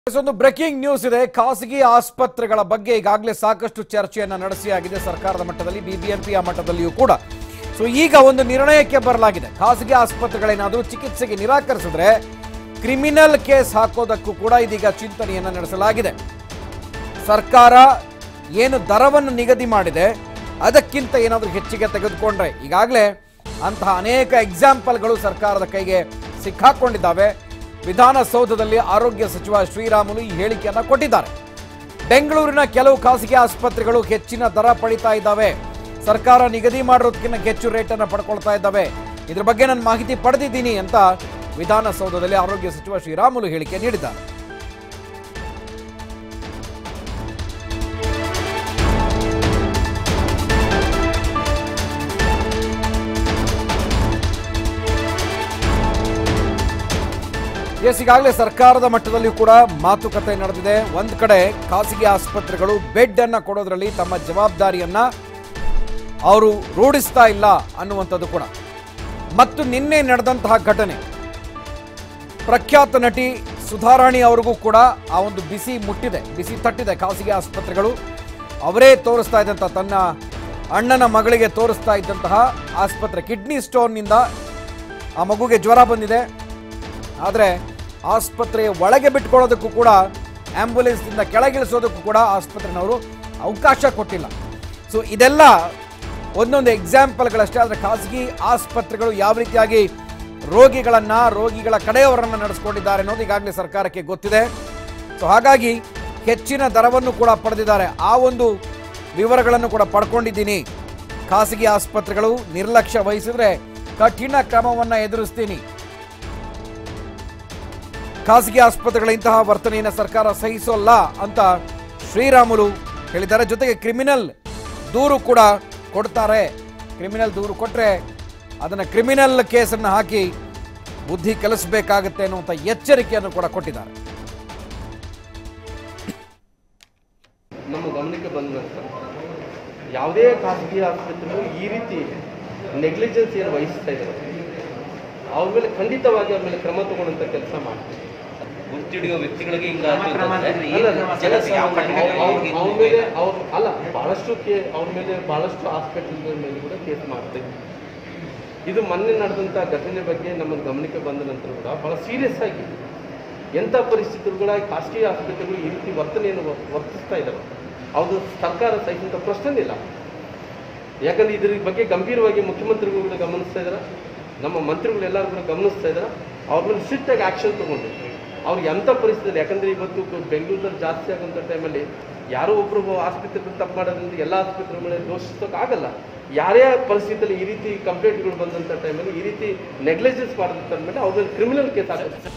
S, ಒಂದು breaking news ಇದೆ ಖಾಸಗಿ ಆಸ್ಪತ್ರೆಗಳ ಬಗ್ಗೆ ಈಗಾಗಲೇ ಸಾಕಷ್ಟು ಚರ್ಚೆಯನ್ನ ನಡೆಸಿಯಾಗಿದೆ ಸರ್ಕಾರದ ಮಟ್ಟದಲ್ಲಿ ಬಿಬಿಎಂಪಿಯ ಮಟ್ಟದಲ್ಲಿಯೂ ಕೂಡ ಸೊ ಈಗ ಒಂದು ನಿರ್ಣಯಕ್ಕೆ ಬರಲಾಗಿದೆ ಖಾಸಗಿ ಆಸ್ಪತ್ರೆಗಳೇನಾದರೂ ಚಿಕಿತ್ಸೆಗೆ ನಿರಾಕರಿಸಿದ್ರೆ ಕ್ರಿಮಿನಲ್ ಕೇಸ್ ಹಾಕೋದಕ್ಕೂ ಕೂಡ ಇದೀಗ ಚಿಂತನೆಯನ್ನ ನಡೆಸಲಾಗಿದೆ ಸರ್ಕಾರ ಏನು ದರವನ್ನು ನಿಗದಿ ಮಾಡಿದೆ ಅದಕ್ಕಿಂತ ಏನಾದರೂ ಹೆಚ್ಚಿಗೆ ತೆಗೆದುಕೊಂಡ್ರೆ ಈಗಾಗಲೇ ಅಂತಹ ಅನೇಕ ಎಕ್ಸಾಂಪಲ್ಗಳು ಸರ್ಕಾರದ ಕೈಗೆ ಸಿಕ್ಕಾಕೊಂಡಿದ್ದಾವೆ ವಿಧಾನಸೌಧದಲ್ಲಿ ಆರೋಗ್ಯ ಸಚಿವ ಶ್ರೀರಾಮುಲು ಈ ಹೇಳಿಕೆಯನ್ನು ಕೊಟ್ಟಿದ್ದಾರೆ ಬೆಂಗಳೂರಿನ ಕೆಲವು ಖಾಸಗಿ ಆಸ್ಪತ್ರೆಗಳು ಹೆಚ್ಚಿನ ದರ ಪಡಿತಾ ಇದ್ದಾವೆ ಸರ್ಕಾರ ನಿಗದಿ ಮಾಡಿರೋದಕ್ಕಿಂತ ಹೆಚ್ಚು ರೇಟನ್ನು ಪಡ್ಕೊಳ್ತಾ ಇದ್ದಾವೆ ಇದ್ರ ಬಗ್ಗೆ ನಾನು ಮಾಹಿತಿ ಪಡೆದಿದ್ದೀನಿ ಅಂತ ವಿಧಾನಸೌಧದಲ್ಲಿ ಆರೋಗ್ಯ ಸಚಿವ ಶ್ರೀರಾಮುಲು ಹೇಳಿಕೆ ನೀಡಿದ್ದಾರೆ ಎಸ್ ಈಗಾಗಲೇ ಸರ್ಕಾರದ ಮಟ್ಟದಲ್ಲಿ ಕೂಡ ಮಾತುಕತೆ ನಡೆದಿದೆ ಒಂದ್ ಕಡೆ ಖಾಸಗಿ ಆಸ್ಪತ್ರೆಗಳು ಬೆಡ್ ಅನ್ನ ಕೊಡೋದ್ರಲ್ಲಿ ತಮ್ಮ ಜವಾಬ್ದಾರಿಯನ್ನ ಅವರು ರೂಢಿಸ್ತಾ ಇಲ್ಲ ಅನ್ನುವಂಥದ್ದು ಕೂಡ ಮತ್ತು ನಿನ್ನೆ ನಡೆದಂತಹ ಘಟನೆ ಪ್ರಖ್ಯಾತ ನಟಿ ಸುಧಾರಾಣಿ ಅವ್ರಿಗೂ ಕೂಡ ಆ ಒಂದು ಬಿಸಿ ಮುಟ್ಟಿದೆ ಬಿಸಿ ತಟ್ಟಿದೆ ಖಾಸಗಿ ಆಸ್ಪತ್ರೆಗಳು ಅವರೇ ತೋರಿಸ್ತಾ ಇದ್ದಂಥ ತನ್ನ ಅಣ್ಣನ ಮಗಳಿಗೆ ತೋರಿಸ್ತಾ ಇದ್ದಂತಹ ಆಸ್ಪತ್ರೆ ಕಿಡ್ನಿ ಸ್ಟೋನ್ನಿಂದ ಆ ಮಗುಗೆ ಜ್ವರ ಬಂದಿದೆ ಆದರೆ ಆಸ್ಪತ್ರೆಯ ಒಳಗೆ ಬಿಟ್ಕೊಳ್ಳೋದಕ್ಕೂ ಕೂಡ ಆಂಬ್ಯುಲೆನ್ಸ್ನಿಂದ ಕೆಳಗಿಳಿಸೋದಕ್ಕೂ ಕೂಡ ಆಸ್ಪತ್ರೆನವರು ಅವಕಾಶ ಕೊಟ್ಟಿಲ್ಲ ಸೊ ಇದೆಲ್ಲ ಒಂದೊಂದು ಎಕ್ಸಾಂಪಲ್ಗಳಷ್ಟೇ ಆದರೆ ಖಾಸಗಿ ಆಸ್ಪತ್ರೆಗಳು ಯಾವ ರೀತಿಯಾಗಿ ರೋಗಿಗಳನ್ನ ರೋಗಿಗಳ ಕಡೆಯವರನ್ನ ನಡೆಸ್ಕೊಂಡಿದ್ದಾರೆ ಅನ್ನೋದು ಈಗಾಗಲೇ ಸರ್ಕಾರಕ್ಕೆ ಗೊತ್ತಿದೆ ಸೊ ಹಾಗಾಗಿ ಹೆಚ್ಚಿನ ದರವನ್ನು ಕೂಡ ಪಡೆದಿದ್ದಾರೆ ಆ ಒಂದು ವಿವರಗಳನ್ನು ಕೂಡ ಪಡ್ಕೊಂಡಿದ್ದೀನಿ ಖಾಸಗಿ ಆಸ್ಪತ್ರೆಗಳು ನಿರ್ಲಕ್ಷ್ಯ ವಹಿಸಿದ್ರೆ ಕಠಿಣ ಕ್ರಮವನ್ನ ಎದುರಿಸ್ತೀನಿ ಖಾಸಗಿ ಆಸ್ಪತ್ರೆಗಳ ಇಂತಹ ವರ್ತನೆಯನ್ನು ಸರ್ಕಾರ ಸಹಿಸೋಲ್ಲ ಅಂತ ಶ್ರೀರಾಮುಲು ಹೇಳಿದ್ದಾರೆ ಜೊತೆಗೆ ಕ್ರಿಮಿನಲ್ ದೂರು ಕೂಡ ಕೊಡ್ತಾರೆ ಕ್ರಿಮಿನಲ್ ದೂರು ಕೊಟ್ಟರೆ ಅದನ್ನು ಕ್ರಿಮಿನಲ್ ಕೇಸನ್ನು ಹಾಕಿ ಬುದ್ಧಿ ಕಲಿಸಬೇಕಾಗತ್ತೆ ಅನ್ನುವಂಥ ಎಚ್ಚರಿಕೆಯನ್ನು ಕೂಡ ಕೊಟ್ಟಿದ್ದಾರೆ ನಮ್ಮ ಗಮನಕ್ಕೆ ಬಂದ ನಂತರ ಯಾವುದೇ ಖಾಸಗಿ ಆಸ್ಪತ್ರೆಗಳು ಈ ರೀತಿ ನೆಗ್ಲಿಜೆನ್ಸ್ ಏನು ವಹಿಸ್ತಾ ಇದ್ದಾರೆ ಅವ್ರ ಮೇಲೆ ಖಂಡಿತವಾಗಿ ಅವ್ರ ಮೇಲೆ ಕ್ರಮ ತಗೊಳ್ಳೋಂಥ ಕೆಲಸ ಮಾಡ್ತೀವಿ ಗುರ್ತಿಡಿಯೋ ವ್ಯಕ್ತಿಗಳಿಗೆ ಹಿಂಗಾಯ್ತು ಅಂತಂದ್ರೆ ಅಲ್ಲ, ಜನತೆ ಯಾವ ಕಠಿಣ ಅವ್ರ- ಕ್ರಮ ಅವ್ರ- ಅವ್ರ ಮೇಲೆ ಅವ್ರ ಅಲ್ಲ ಬಹಳಷ್ಟು ಕೇ ಅವ್ರ ಮೇಲೆ ಬಹಳಷ್ಟು ಹಾಸ್ಪಿಟಲ್ ಮೇಲೆ ಕೂಡ ಕೇಸ್ ಮಾಡ್ತೇವೆ ಇದು ಮೊನ್ನೆ ನಡೆದಂಥ ಘಟನೆ ಬಗ್ಗೆ ನಮ್ಮ ಗಮನಕ್ಕೆ ಬಂದ ನಂತರ ಕೂಡ ಬಹಳ ಸೀರಿಯಸ್ ಆಗಿ ಎಂಥ ಪರಿಸ್ಥಿತಿಗಳ ಖಾಸಗಿ ಆಸ್ಪತ್ರೆಗಳು ಈ ರೀತಿ ವರ್ತನೆಯನ್ನು ವರ್- ವರ್ತಿಸ್ತಾ ಇದ್ದಾವೆ ಅದು ಸರ್ಕಾರ ಸಹಿತ ಪ್ರಶ್ನೆ ಇಲ್ಲ ಯಾಕಂದ್ರೆ ಇದ್ರ ಬಗ್ಗೆ ಗಂಭೀರವಾಗಿ ಮುಖ್ಯಮಂತ್ರಿಗಳು ಕೂಡ ಗಮನಿಸ್ತಾ ಇದ್ದಾರೆ ನಮ್ಮ ಮಂತ್ರಿಗಳು ಎಲ್ಲರೂ ಕೂಡ ಗಮನಿಸ್ತಾ ಇದ್ದಾರೆ ಅವ್ರ ಮೇಲೆ ಸ್ಟ್ರಿಕ್ಟಾಗಿ ಆ್ಯಕ್ಷನ್ ತೊಗೊಂಡು ಅವ್ರಿಗೆ ಎಂಥ ಪರಿಸ್ಥಿತಿ ಯಾಕಂದ್ರೆ ಇವತ್ತು ಕ- ಬೆಂಗಳೂರಲ್ಲಿ ಜಾಸ್ತಿ ಆಗೋಂಥ ಟೈಮಲ್ಲಿ ಯಾರೋ ಒಬ್ಬರು ಆಸ್ಪತ್ರೆ ತಪ್ಪು ಮಾಡೋದ್ರಿಂದ ಎಲ್ಲ ಆಸ್ಪತ್ರೆ ಮೇಲೆ ದೋಷಿಸೋಕ್ಕಾಗಲ್ಲ ಯಾರೇ ಪರಿಸ್ಥಿತಿಯಲ್ಲಿ ಈ ರೀತಿ ಕಂಪ್ಲೇಂಟ್ಗಳು ಬಂದಂಥ ಟೈಮಲ್ಲಿ ಈ ರೀತಿ ನೆಗ್ಲಿಜೆನ್ಸ್ ಮಾಡಿದಂಥ ಮೇಲೆ ಅವ್ರ ಮೇಲೆ ಕ್ರಿಮಿನಲ್ ಕೇಸ್ ಆಗುತ್ತೆ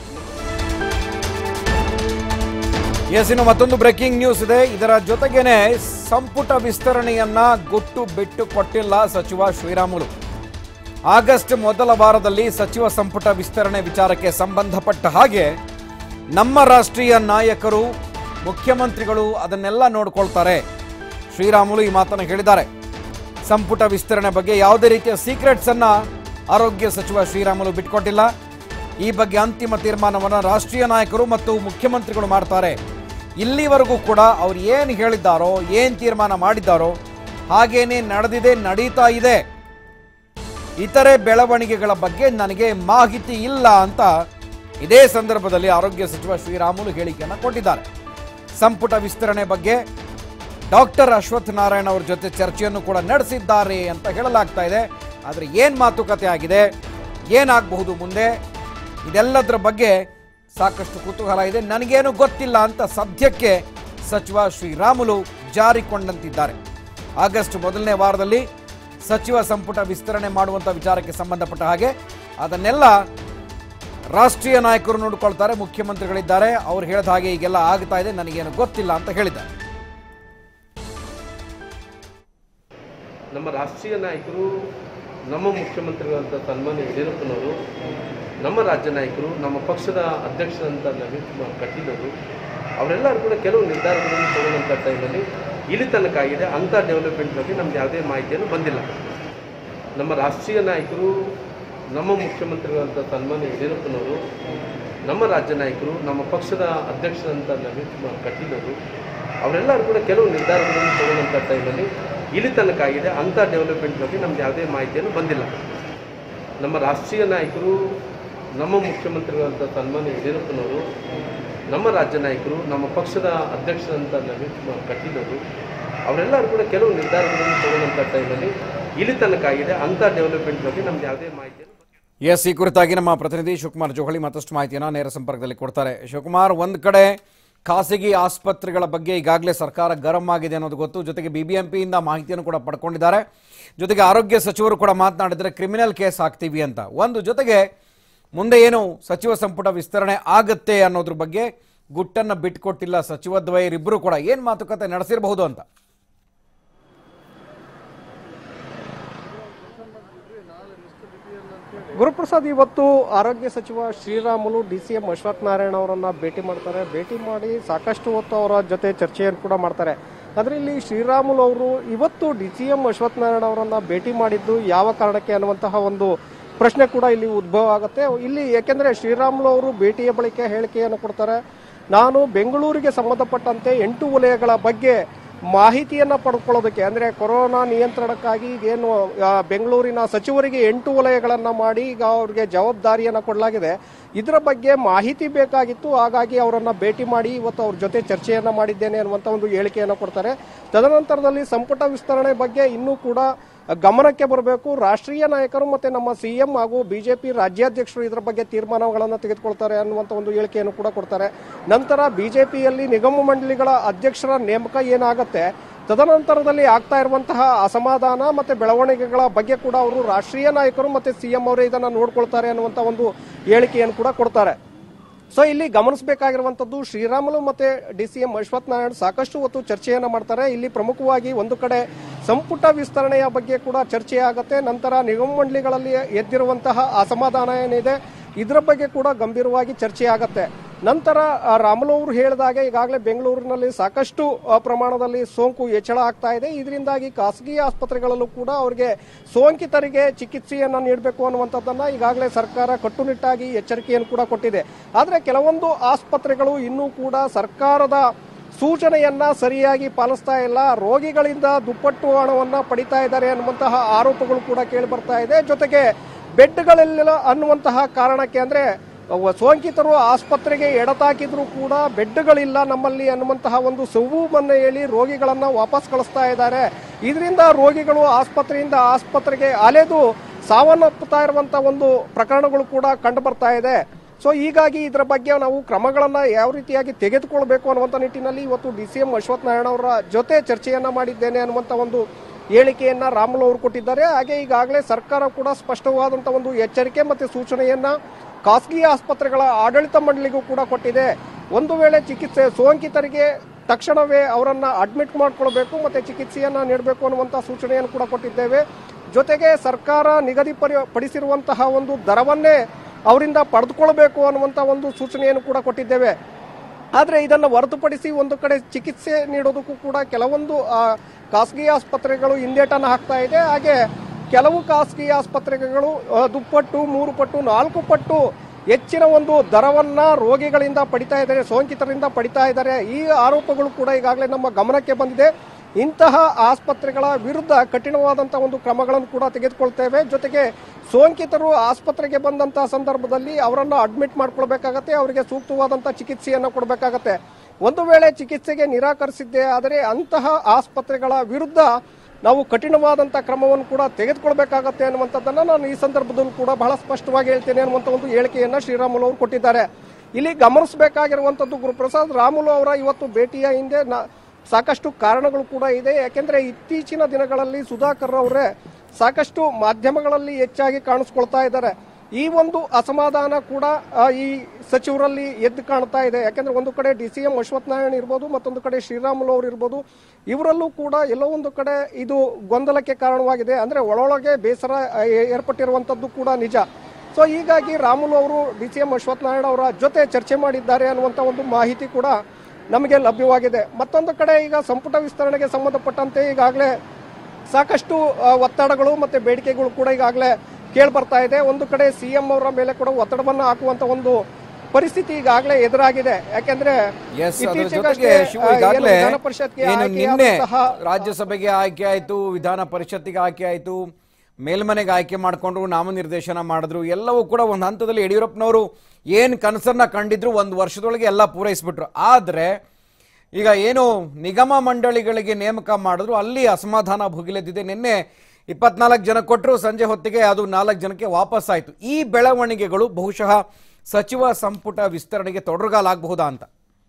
ಎಸ್ ಇನ್ನು ಮತ್ತೊಂದು ಬ್ರೇಕಿಂಗ್ ನ್ಯೂಸ್ ಇದೆ ಇದರ ಜೊತೆಗೇನೆ ಸಂಪುಟ ವಿಸ್ತರಣೆಯನ್ನ ಗುಟ್ಟು ಬಿಟ್ಟು ಕೊಟ್ಟಿಲ್ಲ ಸಚಿವ ಶ್ರೀರಾಮುಲು ಆಗಸ್ಟ್ ಮೊದಲ ವಾರದಲ್ಲಿ ಸಚಿವ ಸಂಪುಟ ವಿಸ್ತರಣೆ ವಿಚಾರಕ್ಕೆ ಸಂಬಂಧಪಟ್ಟ ಹಾಗೆ ನಮ್ಮ ರಾಷ್ಟ್ರೀಯ ನಾಯಕರು ಮುಖ್ಯಮಂತ್ರಿಗಳು ಅದನ್ನೆಲ್ಲ ನೋಡ್ಕೊಳ್ತಾರೆ ಶ್ರೀರಾಮುಲು ಈ ಮಾತನ್ನು ಹೇಳಿದ್ದಾರೆ ಸಂಪುಟ ವಿಸ್ತರಣೆ ಬಗ್ಗೆ ಯಾವುದೇ ರೀತಿಯ ಸೀಕ್ರೆಟ್ಸ್ ಅನ್ನ ಆರೋಗ್ಯ ಸಚಿವ ಶ್ರೀರಾಮುಲು ಬಿಟ್ಕೊಟ್ಟಿಲ್ಲ ಈ ಬಗ್ಗೆ ಅಂತಿಮ ತೀರ್ಮಾನವನ್ನು ರಾಷ್ಟ್ರೀಯ ನಾಯಕರು ಮತ್ತು ಮುಖ್ಯಮಂತ್ರಿಗಳು ಮಾಡ್ತಾರೆ ಇಲ್ಲಿವರೆಗೂ ಕೂಡ ಅವ್ರು ಏನು ಹೇಳಿದ್ದಾರೋ ಏನು ತೀರ್ಮಾನ ಮಾಡಿದ್ದಾರೋ ಹಾಗೇನೇ ನಡೆದಿದೆ ನಡೀತಾ ಇದೆ ಇತರೆ ಬೆಳವಣಿಗೆಗಳ ಬಗ್ಗೆ ನನಗೆ ಮಾಹಿತಿ ಇಲ್ಲ ಅಂತ ಇದೇ ಸಂದರ್ಭದಲ್ಲಿ ಆರೋಗ್ಯ ಸಚಿವ ಶ್ರೀರಾಮುಲು ಹೇಳಿಕೆಯನ್ನು ಕೊಟ್ಟಿದ್ದಾರೆ ಸಂಪುಟ ವಿಸ್ತರಣೆ ಬಗ್ಗೆ ಡಾಕ್ಟರ್ ಅಶ್ವಥ್ ನಾರಾಯಣ ಅವ್ರ ಜೊತೆ ಚರ್ಚೆಯನ್ನು ಕೂಡ ನಡೆಸಿದ್ದಾರೆ ಅಂತ ಹೇಳಲಾಗ್ತಾ ಇದೆ ಆದರೆ ಏನು ಮಾತುಕತೆ ಆಗಿದೆ ಏನಾಗಬಹುದು ಮುಂದೆ ಇದೆಲ್ಲದರ ಬಗ್ಗೆ ಸಾಕಷ್ಟು ಕುತೂಹಲ ಇದೆ ನನಗೇನು ಗೊತ್ತಿಲ್ಲ ಅಂತ ಸದ್ಯಕ್ಕೆ ಸಚಿವ ಶ್ರೀರಾಮುಲು ಜಾರಿಕೊಂಡಂತಿದ್ದಾರೆ ಆಗಸ್ಟ್ ಮೊದಲನೇ ವಾರದಲ್ಲಿ ಸಚಿವ ಸಂಪುಟ ವಿಸ್ತರಣೆ ಮಾಡುವಂಥ ವಿಚಾರಕ್ಕೆ ಸಂಬಂಧಪಟ್ಟ ಹಾಗೆ ಅದನ್ನೆಲ್ಲ ರಾಷ್ಟ್ರೀಯ ನಾಯಕರು ನೋಡಿಕೊಳ್ತಾರೆ ಮುಖ್ಯಮಂತ್ರಿಗಳಿದ್ದಾರೆ ಅವ್ರು ಹೇಳಿದ ಹಾಗೆ ಈಗೆಲ್ಲ ಆಗ್ತಾ ಇದೆ ನನಗೇನು ಗೊತ್ತಿಲ್ಲ ಅಂತ ಹೇಳಿದ್ದಾರೆ ನಮ್ಮ ರಾಷ್ಟ್ರೀಯ ನಾಯಕರು ನಮ್ಮ ಮುಖ್ಯಮಂತ್ರಿಗಳಂತ ಸನ್ಮಾನ್ಯ ಯಡಿಯೂರಪ್ಪನವರು ನಮ್ಮ ರಾಜ್ಯ ನಾಯಕರು ನಮ್ಮ ಪಕ್ಷದ ಅಧ್ಯಕ್ಷರಂತ ನವೀನ್ ಕುಮಾರ್ ಕಟೀಲ್ ಅವರು ಅವರೆಲ್ಲರೂ ಕೂಡ ಕೆಲವು ನಿರ್ಧಾರಗಳನ್ನು ತಗೊಳ್ಳೋಂಥ ಟೈಮಲ್ಲಿ ಇಲ್ಲಿ ತನಕ ಆಗಿದೆ ಅಂಥ ಡೆವಲಪ್ಮೆಂಟ್ ಬಗ್ಗೆ ನಮ್ಗೆ ಯಾವುದೇ ಮಾಹಿತಿಯನ್ನು ಬಂದಿಲ್ಲ ನಮ್ಮ ರಾಷ್ಟ್ರೀಯ ನಾಯಕರು ನಮ್ಮ ಮುಖ್ಯಮಂತ್ರಿಗಳಂತ ಸನ್ಮಾನ್ಯ ಯಡಿಯೂರಪ್ಪನವರು ನಮ್ಮ ರಾಜ್ಯ ನಾಯಕರು ನಮ್ಮ ಪಕ್ಷದ ಅಧ್ಯಕ್ಷರಂತ ನವೀನ್ ಕುಮಾರ್ ಕಟೀಲ್ ಅವರು ಅವರೆಲ್ಲರೂ ಕೂಡ ಕೆಲವು ನಿರ್ಧಾರಗಳನ್ನು ತಗೊಂಡಂಥ ಟೈಮಲ್ಲಿ ಇಲ್ಲಿ ತನಕ ಆಗಿದೆ ಅಂಥ ಡೆವಲಪ್ಮೆಂಟ್ ಬಗ್ಗೆ ನಮ್ಗೆ ಯಾವುದೇ ಮಾಹಿತಿಯನ್ನು ಬಂದಿಲ್ಲ ನಮ್ಮ ರಾಷ್ಟ್ರೀಯ ನಾಯಕರು ನಮ್ಮ ಮುಖ್ಯಮಂತ್ರಿಗಳಂತ ಸನ್ಮಾನ್ಯ ಯಡಿಯೂರಪ್ಪನವರು ನಮ್ಮ ರಾಜ್ಯ ನಾಯಕರು ನಮ್ಮ ಪಕ್ಷದ ಅಧ್ಯಕ್ಷರಂತ ನವೀನ್ ಕುಮಾರ್ ಕಟೀಲ್ ಅವರು ಅವರೆಲ್ಲರೂ ಕೂಡ ಕೆಲವು ನಿರ್ಧಾರಗಳನ್ನು ತಗೊಂಡಂಥ ಟೈಮಲ್ಲಿ ಇಲ್ಲಿ ತನಕ ಆಗಿದೆ ಅಂಥ ಡೆವಲಪ್ಮೆಂಟ್ ಬಗ್ಗೆ ನಮ್ಗೆ ಯಾವುದೇ ಮಾಹಿತಿಯನ್ನು ಎಸ್ ಈ ಕುರಿತಾಗಿ ನಮ್ಮ ಪ್ರತಿನಿಧಿ ಶಿವಕುಮಾರ್ ಜೋಹಳಿ ಮತ್ತಷ್ಟು ಮಾಹಿತಿಯನ್ನು ನೇರ ಸಂಪರ್ಕದಲ್ಲಿ ಕೊಡ್ತಾರೆ ಶಿವಕುಮಾರ್ ಒಂದು ಕಡೆ ಖಾಸಗಿ ಆಸ್ಪತ್ರೆಗಳ ಬಗ್ಗೆ ಈಗಾಗಲೇ ಸರ್ಕಾರ ಗರಂ ಆಗಿದೆ ಅನ್ನೋದು ಗೊತ್ತು ಜೊತೆಗೆ ಬಿಬಿಎಂಪಿಯಿಂದ ಮಾಹಿತಿಯನ್ನು ಕೂಡ ಪಡ್ಕೊಂಡಿದ್ದಾರೆ ಜೊತೆಗೆ ಆರೋಗ್ಯ ಸಚಿವರು ಕೂಡ ಮಾತನಾಡಿದರೆ ಕ್ರಿಮಿನಲ್ ಕೇಸ್ ಹಾಕ್ತೀವಿ ಅಂತ ಒಂದು ಜೊತೆಗೆ ಮುಂದೆ ಏನು ಸಚಿವ ಸಂಪುಟ ವಿಸ್ತರಣೆ ಆಗುತ್ತೆ ಅನ್ನೋದ್ರ ಬಗ್ಗೆ ಗುಟ್ಟನ್ನು ಬಿಟ್ಕೊಟ್ಟಿಲ್ಲ ಸಚಿವ ದ್ವಯರಿಬ್ಬರು ಕೂಡ ಏನು ಮಾತುಕತೆ ನಡೆಸಿರಬಹುದು ಅಂತ ಗುರುಪ್ರಸಾದ್ ಇವತ್ತು ಆರೋಗ್ಯ ಸಚಿವ Sriramulu D C M Ashwath Narayana ಅವರನ್ನ ಭೇಟಿ ಮಾಡ್ತಾರೆ ಭೇಟಿ ಮಾಡಿ ಸಾಕಷ್ಟು ಹೊತ್ತು ಅವರ ಜೊತೆ ಚರ್ಚೆಯನ್ನು ಕೂಡ ಮಾಡ್ತಾರೆ ಆದರೆ ಇಲ್ಲಿ ಶ್ರೀರಾಮುಲು ಅವರು ಇವತ್ತು D C M Ashwath Narayana ಅವರನ್ನ ಭೇಟಿ ಮಾಡಿದ್ದು ಯಾವ ಕಾರಣಕ್ಕೆ ಅನ್ನುವಂತಹ ಒಂದು ಪ್ರಶ್ನೆ ಕೂಡ ಇಲ್ಲಿ ಉದ್ಭವ ಆಗುತ್ತೆ ಇಲ್ಲಿ ಯಾಕೆಂದ್ರೆ ಶ್ರೀರಾಮುಲು ಅವರು ಭೇಟಿಯ ಬಳಿಕ ಹೇಳಿಕೆಯನ್ನು ಕೊಡ್ತಾರೆ ನಾನು ಬೆಂಗಳೂರಿಗೆ ಸಂಬಂಧಪಟ್ಟಂತೆ ಎಂಟು ವಲಯಗಳ ಬಗ್ಗೆ ಮಾಹಿತಿಯನ್ನ ಪಡ್ಕೊಳ್ಳೋದಕ್ಕೆ ಅಂದ್ರೆ ಕೊರೋನಾ ನಿಯಂತ್ರಣಕ್ಕಾಗಿ ಏನು ಆ, ಬೆಂಗಳೂರಿನ ಸಚಿವರಿಗೆ ಎಂಟು ವಲಯಗಳನ್ನ ಮಾಡಿ ಈಗ ಅವ್ರಿಗೆ ಜವಾಬ್ದಾರಿಯನ್ನ ಕೊಡಲಾಗಿದೆ ಇದರ ಬಗ್ಗೆ ಮಾಹಿತಿ ಬೇಕಾಗಿತ್ತು ಹಾಗಾಗಿ ಅವರನ್ನ ಭೇಟಿ ಮಾಡಿ ಇವತ್ತು ಅವ್ರ ಜೊತೆ ಚರ್ಚೆಯನ್ನ ಮಾಡಿದ್ದೇನೆ ಅನ್ನುವಂತ ಒಂದು ಹೇಳಿಕೆಯನ್ನ ಕೊಡ್ತಾರೆ ತದನಂತರದಲ್ಲಿ ಸಂಪುಟ ವಿಸ್ತರಣೆ ಬಗ್ಗೆ ಇನ್ನೂ ಕೂಡ ಗಮನಕ್ಕೆ ಬರಬೇಕು ರಾಷ್ಟ್ರೀಯ ನಾಯಕರು ಮತ್ತೆ ನಮ್ಮ ಸಿಎಂ ಹಾಗೂ ಬಿಜೆಪಿ ರಾಜ್ಯಾಧ್ಯಕ್ಷರು ಇದರ ಬಗ್ಗೆ ತೀರ್ಮಾನಗಳನ್ನು ತೆಗೆದುಕೊಳ್ತಾರೆ ಅನ್ನುವಂಥ ಒಂದು ಹೇಳಿಕೆಯನ್ನು ಕೂಡ ಕೊಡ್ತಾರೆ ನಂತರ ಬಿಜೆಪಿಯಲ್ಲಿ ನಿಗಮ ಮಂಡಳಿಗಳ ಅಧ್ಯಕ್ಷರ ನೇಮಕ ಏನಾಗುತ್ತೆ ತದನಂತರದಲ್ಲಿ ಆಗ್ತಾ ಇರುವಂತಹ ಅಸಮಾಧಾನ ಮತ್ತೆ ಬೆಳವಣಿಗೆಗಳ ಬಗ್ಗೆ ಕೂಡ ಅವರು ರಾಷ್ಟ್ರೀಯ ನಾಯಕರು ಮತ್ತೆ ಸಿಎಂ ಅವರೇ ಇದನ್ನ ನೋಡ್ಕೊಳ್ತಾರೆ ಅನ್ನುವಂಥ ಒಂದು ಹೇಳಿಕೆಯನ್ನು ಕೂಡ ಕೊಡ್ತಾರೆ ಸೊ ಇಲ್ಲಿ ಗಮನಿಸಬೇಕಾಗಿರುವಂತದ್ದು ಶ್ರೀರಾಮುಲು ಮತ್ತೆ D C M Ashwath Narayan ಸಾಕಷ್ಟು ಹೊತ್ತು ಚರ್ಚೆಯನ್ನ ಮಾಡ್ತಾರೆ ಇಲ್ಲಿ ಪ್ರಮುಖವಾಗಿ ಒಂದು ಕಡೆ ಸಂಪುಟ ವಿಸ್ತರಣೆಯ ಬಗ್ಗೆ ಕೂಡ ಚರ್ಚೆ ಆಗತ್ತೆ ನಂತರ ನಿಗಮ ಮಂಡಳಿಗಳಲ್ಲಿ ಎದ್ದಿರುವಂತಹ ಅಸಮಾಧಾನ ಏನಿದೆ ಇದರ ಬಗ್ಗೆ ಕೂಡ ಗಂಭೀರವಾಗಿ ಚರ್ಚೆ ಆಗತ್ತೆ ನಂತರ ಆ, ರಾಮುಲು ಅವರು ಹೇಳಿದಾಗೆ ಈಗಾಗಲೇ ಬೆಂಗಳೂರಿನಲ್ಲಿ ಸಾಕಷ್ಟು ಆ, ಪ್ರಮಾಣದಲ್ಲಿ ಸೋಂಕು ಹೆಚ್ಚಳ ಆಗ್ತಾ ಇದೆ ಇದರಿಂದಾಗಿ ಖಾಸಗಿ ಆಸ್ಪತ್ರೆಗಳಲ್ಲೂ ಕೂಡ ಅವರಿಗೆ ಸೋಂಕಿತರಿಗೆ ಚಿಕಿತ್ಸೆಯನ್ನ ನೀಡಬೇಕು ಅನ್ನುವಂಥದ್ದನ್ನ ಈಗಾಗಲೇ ಸರ್ಕಾರ ಕಟ್ಟುನಿಟ್ಟಾಗಿ ಎಚ್ಚರಿಕೆಯನ್ನು ಕೂಡ ಕೊಟ್ಟಿದೆ ಆದರೆ ಕೆಲವೊಂದು ಆಸ್ಪತ್ರೆಗಳು ಇನ್ನೂ ಕೂಡ ಸರ್ಕಾರದ ಸೂಚನೆಯನ್ನ ಸರಿಯಾಗಿ ಪಾಲಿಸ್ತಾ ಇಲ್ಲ ರೋಗಿಗಳಿಂದ ದುಪ್ಪಟ್ಟು ಹಣವನ್ನ ಪಡಿತಾ ಇದ್ದಾರೆ ಅನ್ನುವಂತಹ ಆರೋಪಗಳು ಕೂಡ ಕೇಳಿ ಬರ್ತಾ ಇದೆ ಜೊತೆಗೆ ಬೆಡ್ಗಳಿಲ್ಲ ಅನ್ನುವಂತಹ ಕಾರಣಕ್ಕೆ ಅಂದ್ರೆ ಅವ ಸೋಂಕಿತರು ಆಸ್ಪತ್ರೆಗೆ ಎಡತಾಕಿದ್ರು ಕೂಡ ಬೆಡ್ಗಳಿಲ್ಲ ನಮ್ಮಲ್ಲಿ ಅನ್ನುವಂತಹ ಒಂದು ಸುವ್ವನ್ನ ಹೇಳಿ ರೋಗಿಗಳನ್ನ ವಾಪಸ್ ಕಳಿಸ್ತಾ ಇದ್ದಾರೆ ಇದರಿಂದ ರೋಗಿಗಳು ಆಸ್ಪತ್ರೆಯಿಂದ ಆಸ್ಪತ್ರೆಗೆ ಅಲೆದು ಸಾವನ್ನಪ್ಪುತ್ತಾ ಇರುವಂತಹ ಒಂದು ಪ್ರಕರಣಗಳು ಕೂಡ ಕಂಡು ಬರ್ತಾ ಇದೆ ಸೊ ಹೀಗಾಗಿ ಇದರ ಬಗ್ಗೆ ನಾವು ಕ್ರಮಗಳನ್ನ ಯಾವ ರೀತಿಯಾಗಿ ತೆಗೆದುಕೊಳ್ಬೇಕು ಅನ್ನುವಂಥ ನಿಟ್ಟಿನಲ್ಲಿ ಇವತ್ತು D C M Ashwath Narayana ಅವರ ಜೊತೆ ಚರ್ಚೆಯನ್ನ ಮಾಡಿದ್ದೇನೆ ಅನ್ನುವಂಥ ಒಂದು ಹೇಳಿಕೆಯನ್ನ ರಾಮುಲು ಅವರು ಕೊಟ್ಟಿದ್ದಾರೆ ಹಾಗೆ ಈಗಾಗಲೇ ಸರ್ಕಾರ ಕೂಡ ಸ್ಪಷ್ಟವಾದಂಥ ಒಂದು ಎಚ್ಚರಿಕೆ ಮತ್ತೆ ಸೂಚನೆಯನ್ನ ಖಾಸಗಿ ಆಸ್ಪತ್ರೆಗಳ ಆಡಳಿತ ಮಂಡಳಿಗೂ ಕೂಡ ಕೊಟ್ಟಿದೆ ಒಂದು ವೇಳೆ ಚಿಕಿತ್ಸೆ ಸೋಂಕಿತರಿಗೆ ತಕ್ಷಣವೇ ಅವರನ್ನ ಅಡ್ಮಿಟ್ ಮಾಡ್ಕೊಳ್ಬೇಕು ಮತ್ತೆ ಚಿಕಿತ್ಸೆಯನ್ನ ನೀಡಬೇಕು ಅನ್ನುವಂಥ ಸೂಚನೆಯನ್ನು ಕೂಡ ಕೊಟ್ಟಿದ್ದೇವೆ ಜೊತೆಗೆ ಸರ್ಕಾರ ನಿಗದಿ ಪರಿ- ಪಡಿಸಿರುವಂತಹ ಒಂದು ದರವನ್ನೇ ಅವರಿಂದ ಪಡೆದುಕೊಳ್ಬೇಕು ಅನ್ನುವಂಥ ಒಂದು ಸೂಚನೆಯನ್ನು ಕೂಡ ಕೊಟ್ಟಿದ್ದೇವೆ ಆದರೆ ಇದನ್ನು ಹೊರತುಪಡಿಸಿ ಒಂದು ಕಡೆ ಚಿಕಿತ್ಸೆ ನೀಡೋದಕ್ಕೂ ಕೂಡ ಕೆಲವೊಂದು ಆ, ಖಾಸಗಿ ಆಸ್ಪತ್ರೆಗಳು ಹಿಂದೇಟನ್ನು ಹಾಕ್ತಾ ಇದೆ ಹಾಗೆ ಕೆಲವು ಖಾಸಗಿ ಆಸ್ಪತ್ರೆಗಳು ಆ, ದುಪ್ಪಟ್ಟು ಮೂರು ಪಟ್ಟು ನಾಲ್ಕು ಪಟ್ಟು ಹೆಚ್ಚಿನ ಒಂದು ದರವನ್ನ ರೋಗಿಗಳಿಂದ ಪಡಿತಾ ಇದ್ದಾರೆ ಸೋಂಕಿತರಿಂದ ಪಡಿತಾ ಇದ್ದಾರೆ ಈ ಆರೋಪಗಳು ಕೂಡ ಈಗಾಗಲೇ ನಮ್ಮ ಗಮನಕ್ಕೆ ಬಂದಿದೆ ಇಂತಹ ಆಸ್ಪತ್ರೆಗಳ ವಿರುದ್ಧ ಕಠಿಣವಾದಂತಹ ಒಂದು ಕ್ರಮಗಳನ್ನು ಕೂಡ ತೆಗೆದುಕೊಳ್ತೇವೆ ಜೊತೆಗೆ ಸೋಂಕಿತರು ಆಸ್ಪತ್ರೆಗೆ ಬಂದಂತಹ ಸಂದರ್ಭದಲ್ಲಿ ಅವರನ್ನ ಅಡ್ಮಿಟ್ ಮಾಡ್ಕೊಳ್ಬೇಕಾಗತ್ತೆ ಅವರಿಗೆ ಸೂಕ್ತವಾದಂತಹ ಚಿಕಿತ್ಸೆಯನ್ನು ಕೊಡಬೇಕಾಗತ್ತೆ ಒಂದು ವೇಳೆ ಚಿಕಿತ್ಸೆಗೆ ನಿರಾಕರಿಸಿದ್ದೇ ಆದರೆ ಅಂತಹ ಆಸ್ಪತ್ರೆಗಳ ವಿರುದ್ಧ ನಾವು ಕಠಿಣವಾದಂತಹ ಕ್ರಮವನ್ನು ಕೂಡ ತೆಗೆದುಕೊಳ್ಬೇಕಾಗತ್ತೆ ಅನ್ನುವಂಥದ್ದನ್ನ ನಾನು ಈ ಸಂದರ್ಭದಲ್ಲೂ ಕೂಡ ಬಹಳ ಸ್ಪಷ್ಟವಾಗಿ ಹೇಳ್ತೇನೆ ಅನ್ನುವಂಥ ಒಂದು ಹೇಳಿಕೆಯನ್ನ ಶ್ರೀರಾಮುಲು ಅವರು ಕೊಟ್ಟಿದ್ದಾರೆ ಇಲ್ಲಿ ಗಮನಿಸಬೇಕಾಗಿರುವಂತದ್ದು ಗುರುಪ್ರಸಾದ್ ರಾಮುಲು ಅವರ ಇವತ್ತು ಭೇಟಿಯ ಹಿಂದೆ ನಾ- ಸಾಕಷ್ಟು ಕಾರಣಗಳು ಕೂಡ ಇದೆ ಯಾಕೆಂದ್ರೆ ಇತ್ತೀಚಿನ ದಿನಗಳಲ್ಲಿ ಸುಧಾಕರ್ ಅವರೇ ಸಾಕಷ್ಟು ಮಾಧ್ಯಮಗಳಲ್ಲಿ ಹೆಚ್ಚಾಗಿ ಕಾಣಿಸ್ಕೊಳ್ತಾ ಇದ್ದಾರೆ ಈ ಒಂದು ಅಸಮಾಧಾನ ಕೂಡ ಆ, ಈ ಸಚಿವರಲ್ಲಿ ಎದ್ದು ಕಾಣ್ತಾ ಇದೆ ಯಾಕೆಂದ್ರೆ ಒಂದು ಕಡೆ D C M Ashwath Narayan ಇರ್ಬೋದು ಮತ್ತೊಂದು ಕಡೆ ಶ್ರೀರಾಮುಲು ಅವರು ಇರ್ಬೋದು ಇವರಲ್ಲೂ ಕೂಡ ಎಲ್ಲೋ ಒಂದು ಕಡೆ ಇದು ಗೊಂದಲಕ್ಕೆ ಕಾರಣವಾಗಿದೆ ಅಂದ್ರೆ ಒಳೊಳಗೆ ಬೇಸರ ಆ, ಏ- ಏರ್ಪಟ್ಟಿರುವಂತದ್ದು ಕೂಡ ನಿಜ ಸೊ ಹೀಗಾಗಿ ರಾಮುಲು ಅವರು D C M Ashwath Narayana ಅವರ ಜೊತೆ ಚರ್ಚೆ ಮಾಡಿದ್ದಾರೆ ಅನ್ನುವಂಥ ಒಂದು ಮಾಹಿತಿ ಕೂಡ ನಮಗೆ ಲಭ್ಯವಾಗಿದೆ ಮತ್ತೊಂದು ಕಡೆ ಈಗ ಸಂಪುಟ ವಿಸ್ತರಣೆಗೆ ಸಂಬಂಧಪಟ್ಟಂತೆ ಈಗಾಗಲೇ ಸಾಕಷ್ಟು ಆ, ಒತ್ತಡಗಳು ಮತ್ತೆ ಬೇಡಿಕೆಗಳು ಕೂಡ ಈಗಾಗಲೇ ಕೇಳಿ ಬರ್ತಾ ಇದೆ ಒಂದು ಕಡೆ ಸಿಎಂ ಅವರ ಮೇಲೆ ಕೂಡ ಒತ್ತಡವನ್ನು ಹಾಕುವಂತ ಒಂದು ಪರಿಸ್ಥಿತಿ ಈಗಾಗಲೇ ಎದುರಾಗಿದೆ ಯಾಕೆಂದ್ರೆ ಎಸ್ ಅದ್ರ ಇತ್ತೀಚೆಗಷ್ಟೇ, ಜೊತೆಗೆ ಶಿವು ಆ, ಏನು ಈಗಾಗಲೇ ವಿಧಾನ ಪರಿಷತ್ಗೆ ಏನು ನಿನ್ನೆ ಆಯ್ಕೆಯಾದಂತಹ ರಾಜ್ಯಸಭೆಗೆ ಆಯ್ಕೆ ಆಯಿತು ವಿಧಾನ ಪರಿಷತ್ತಿಗೆ ಆಯ್ಕೆ ಆಯಿತು ಮೇಲ್ಮನೆಗೆ ಆಯ್ಕೆ ಮಾಡಿಕೊಂಡ್ರು ನಾಮನಿರ್ದೇಶನ ಮಾಡಿದ್ರು ಎಲ್ಲವೂ ಕೂಡ ಒಂದು ಹಂತದಲ್ಲಿ ಯಡಿಯೂರಪ್ಪನವರು ಏನು ಕನಸನ್ನ ಕಂಡಿದ್ರು ಒಂದು ವರ್ಷದೊಳಗೆ ಎಲ್ಲ ಪೂರೈಸ್ಬಿಟ್ರು ಆದರೆ ಈಗ ಏನು ನಿಗಮ ಮಂಡಳಿಗಳಿಗೆ ನೇಮಕ ಮಾಡಿದ್ರು ಅಲ್ಲಿ ಅಸಮಾಧಾನ ಭುಗಿಲೆದ್ದಿದೆ ನಿನ್ನೆ ಇಪ್ಪತ್ನಾಲ್ಕು ಜನ ಕೊಟ್ಟರು ಸಂಜೆ ಹೊತ್ತಿಗೆ ಅದು ನಾಲ್ಕು ಜನಕ್ಕೆ ವಾಪಸ್ ಆಯಿತು ಈ ಬೆಳವಣಿಗೆಗಳು ಬಹುಶಃ ಸಚಿವ ಸಂಪುಟ ವಿಸ್ತರಣೆಗೆ ತೊಡರುಗಾಲಾಗಬಹುದಾ ಅಂತ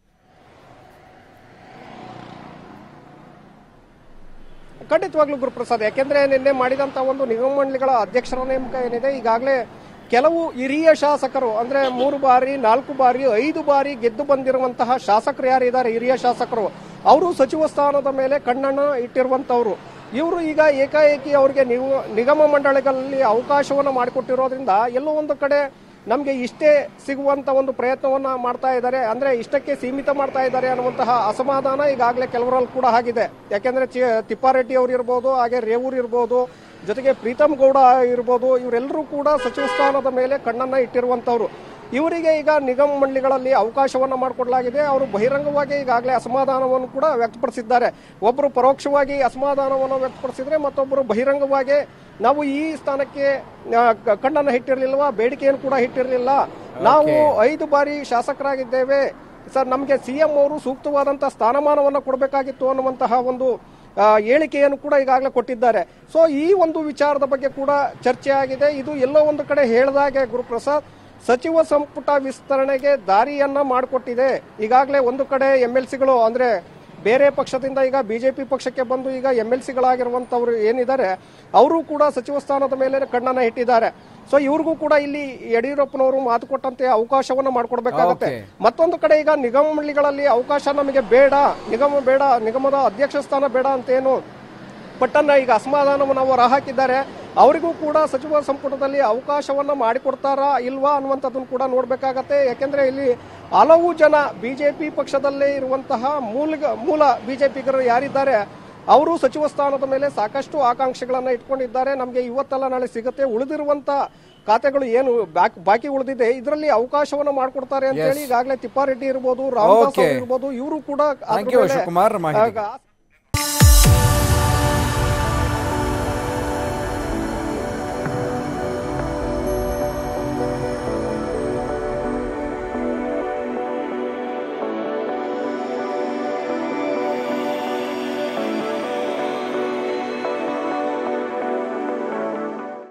ಖಂಡಿತವಾಗ್ಲೂ ಗುರುಪ್ರಸಾದ್ ಯಾಕೆಂದ್ರೆ ನಿನ್ನೆ ಮಾಡಿದಂತ ಒಂದು ನಿಗಮ ಮಂಡಳಿಗಳ ಅಧ್ಯಕ್ಷರ ನೇಮಕ ಏನಿದೆ ಈಗಾಗಲೇ ಕೆಲವು ಹಿರಿಯ ಶಾಸಕರು ಅಂದ್ರೆ ಮೂರು ಬಾರಿ ನಾಲ್ಕು ಬಾರಿ ಐದು ಬಾರಿ ಗೆದ್ದು ಬಂದಿರುವಂತಹ ಶಾಸಕರು ಯಾರಿದ್ದಾರೆ ಹಿರಿಯ ಶಾಸಕರು ಅವರು ಸಚಿವ ಸ್ಥಾನದ ಮೇಲೆ ಕಣ್ಣನ್ನ ಇಟ್ಟಿರುವಂತವ್ರು ಇವರು ಈಗ ಏಕಾಏಕಿ ಅವರಿಗೆ ನೀವು ನಿಗಮ ಮಂಡಳಿಗಳಲ್ಲಿ ಅವಕಾಶವನ್ನು ಮಾಡಿಕೊಟ್ಟಿರೋದ್ರಿಂದ ಎಲ್ಲೋ ಒಂದು ಕಡೆ ನಮಗೆ ಇಷ್ಟೇ ಸಿಗುವಂತ ಒಂದು ಪ್ರಯತ್ನವನ್ನ ಮಾಡ್ತಾ ಇದ್ದಾರೆ ಅಂದ್ರೆ ಇಷ್ಟಕ್ಕೆ ಸೀಮಿತ ಮಾಡ್ತಾ ಇದ್ದಾರೆ ಅನ್ನುವಂತಹ ಅಸಮಾಧಾನ ಈಗಾಗಲೇ ಕೆಲವರಲ್ಲಿ ಕೂಡ ಆಗಿದೆ ಯಾಕೆಂದ್ರೆ ಚಿ- ತಿಪ್ಪಾರೆಡ್ಡಿ ಅವರು ಇರ್ಬೋದು ಹಾಗೆ ರೇವೂರ್ ಇರ್ಬೋದು ಜೊತೆಗೆ ಪ್ರೀತಮ್ ಗೌಡ ಇರ್ಬೋದು ಇವರೆಲ್ಲರೂ ಕೂಡ ಸಚಿವ ಸ್ಥಾನದ ಮೇಲೆ ಕಣ್ಣನ್ನ ಇಟ್ಟಿರುವಂತವ್ರು ಇವರಿಗೆ ಈಗ ನಿಗಮ ಮಂಡಳಿಗಳಲ್ಲಿ ಅವಕಾಶವನ್ನ ಮಾಡಿಕೊಡಲಾಗಿದೆ ಅವರು ಬಹಿರಂಗವಾಗಿ ಈಗಾಗಲೇ ಅಸಮಾಧಾನವನ್ನು ಕೂಡ ವ್ಯಕ್ತಪಡಿಸಿದ್ದಾರೆ ಒಬ್ಬರು ಪರೋಕ್ಷವಾಗಿ ಅಸಮಾಧಾನವನ್ನು ವ್ಯಕ್ತಪಡಿಸಿದ್ರೆ ಮತ್ತೊಬ್ಬರು ಬಹಿರಂಗವಾಗಿ ನಾವು ಈ ಸ್ಥಾನಕ್ಕೆ ಆ, ಕ- ಕಣ್ಣನ್ನ ಇಟ್ಟಿರಲಿಲ್ವಾ ಬೇಡಿಕೆಯನ್ನು ಕೂಡ ಇಟ್ಟಿರಲಿಲ್ಲ ನಾವು ಐದು ಬಾರಿ ಶಾಸಕರಾಗಿದ್ದೇವೆ ಸರ್ ನಮಗೆ ಸಿಎಂ ಅವರು ಸೂಕ್ತವಾದಂತ ಸ್ಥಾನಮಾನವನ್ನು ಕೊಡಬೇಕಾಗಿತ್ತು ಅನ್ನುವಂತಹ ಒಂದು ಆ, ಹೇಳಿಕೆಯನ್ನು ಕೂಡ ಈಗಾಗಲೇ ಕೊಟ್ಟಿದ್ದಾರೆ ಸೊ ಈ ಒಂದು ವಿಚಾರದ ಬಗ್ಗೆ ಕೂಡ ಚರ್ಚೆ ಆಗಿದೆ ಇದು ಎಲ್ಲೋ ಒಂದು ಕಡೆ ಹೇಳಿದಾಗೆ ಗುರುಪ್ರಸಾದ್ ಸಚಿವ ಸಂಪುಟ ವಿಸ್ತರಣೆಗೆ ದಾರಿಯನ್ನ ಮಾಡಿಕೊಟ್ಟಿದೆ ಈಗಾಗಲೇ ಒಂದು ಕಡೆ ಎಂ ಎಲ್ ಸಿಗಳು ಅಂದ್ರೆ ಬೇರೆ ಪಕ್ಷದಿಂದ ಈಗ ಬಿಜೆಪಿ ಪಕ್ಷಕ್ಕೆ ಬಂದು ಈಗ ಎಂ ಎಲ್ ಸಿಗಳಾಗಿರುವಂತವ್ರು ಏನಿದ್ದಾರೆ ಅವರು ಕೂಡ ಸಚಿವ ಸ್ಥಾನದ ಮೇಲೆ ಕಣ್ಣನ್ನ ಇಟ್ಟಿದ್ದಾರೆ ಸೊ ಇವ್ರಿಗೂ ಕೂಡ ಇಲ್ಲಿ ಯಡಿಯೂರಪ್ಪನವರು ಮಾತು ಕೊಟ್ಟಂತೆ ಅವಕಾಶವನ್ನ ಮಾಡಿಕೊಡ್ಬೇಕಾಗತ್ತೆ Okay. ಮತ್ತೊಂದು ಕಡೆ ಈಗ ನಿಗಮ ಮಂಡಳಿಗಳಲ್ಲಿ ಅವಕಾಶ ನಮಗೆ ಬೇಡ ನಿಗಮ ಬೇಡ ನಿಗಮದ ಅಧ್ಯಕ್ಷ ಸ್ಥಾನ ಬೇಡ ಅಂತೇನು ಪಟ್ಟನ್ನ ಈಗ ಅಸಮಾಧಾನವನ್ನು ಅವರು ಹಾಕಿದ್ದಾರೆ ಅವರಿಗೂ ಕೂಡ ಸಚಿವ ಸಂಪುಟದಲ್ಲಿ ಅವಕಾಶವನ್ನ ಮಾಡಿಕೊಡ್ತಾರಾ ಇಲ್ವಾ ಅನ್ನುವಂಥದ್ದನ್ನು ಕೂಡ ನೋಡ್ಬೇಕಾಗತ್ತೆ ಯಾಕೆಂದ್ರೆ ಇಲ್ಲಿ ಹಲವು ಜನ ಬಿಜೆಪಿ ಪಕ್ಷದಲ್ಲೇ ಇರುವಂತಹ ಮೂಲ ಮೂಲ ಬಿಜೆಪಿಗರು ಯಾರಿದ್ದಾರೆ ಅವರು ಸಚಿವ ಸ್ಥಾನದ ಮೇಲೆ ಸಾಕಷ್ಟು ಆಕಾಂಕ್ಷೆಗಳನ್ನ ಇಟ್ಕೊಂಡಿದ್ದಾರೆ ನಮಗೆ ಇವತ್ತಲ್ಲ ನಾಳೆ ಸಿಗುತ್ತೆ ಉಳಿದಿರುವಂತ ಖಾತೆಗಳು ಏನು ಬಾಕ್- ಬಾಕಿ ಉಳಿದಿದೆ ಇದರಲ್ಲಿ ಅವಕಾಶವನ್ನ ಮಾಡಿಕೊಡ್ತಾರೆ ಅಂತ ಹೇಳಿ ಈಗಾಗಲೇ ತಿಪ್ಪಾರೆಡ್ಡಿ ಇರ್ಬೋದು ರಾಮದಾಸ್ Okay. ಅವರು ಇರ್ಬೋದು ಇವರು ಕೂಡ ಅದ್ರ Thank you, ಮೇಲೆ, ಶಿವಕುಮಾರ್, ಮಾಹಿತಿಗೆ. ಆಗ-